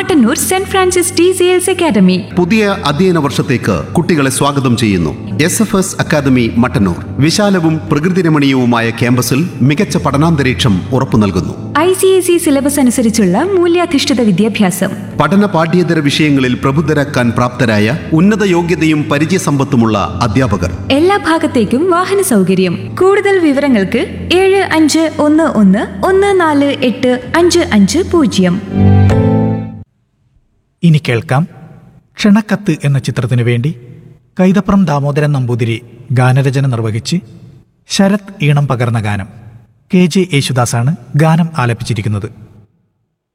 Mattannur saint Francis T C എൽസ് academy പുതിയ അധ്യയന വർഷത്തേക്ക് കുട്ടികളെ സ്വാഗതം ചെയ്യുന്നു S F S academy Mattannur വിശാലവും പ്രകൃതിരമണീയവുമായ ക്യാമ്പസിൽ മികച്ച പഠനാന്തരീക്ഷം ഉറപ്പു നൽകുന്നു I C S E syllabus അനുസരിച്ചുള്ള മൂല്യാധിഷ്ഠിത വിദ്യാഭ്യാസം പഠന പാഠ്യേതര വിഷയങ്ങളിൽ പ്രബുദ്ധരാക്കാൻ പ്രാപ്തരായ ഉന്നത യോഗ്യതയും പരിചയസമ്പത്തുമുള്ള അധ്യാപകർ എല്ലാ ഭാഗത്തേക്കും വാഹന സൗകര്യം കൂടുതൽ വിവരങ്ങൾക്ക് ഏഴ് അഞ്ച് ഒന്ന് ഒന്ന് ഒന്ന് നാല് എട്ട് അഞ്ച് അഞ്ച് പൂജ്യം ഇനി കേൾക്കാം ക്ഷണക്കത്ത് എന്ന ചിത്രത്തിനു വേണ്ടി കൈതപ്രം ദാമോദരൻ നമ്പൂതിരി ഗാനരചന നിർവഹിച്ച് ശരത് ഈണം പകർന്ന ഗാനം കെ ജെ യേശുദാസാണ് ഗാനം ആലപിച്ചിരിക്കുന്നത്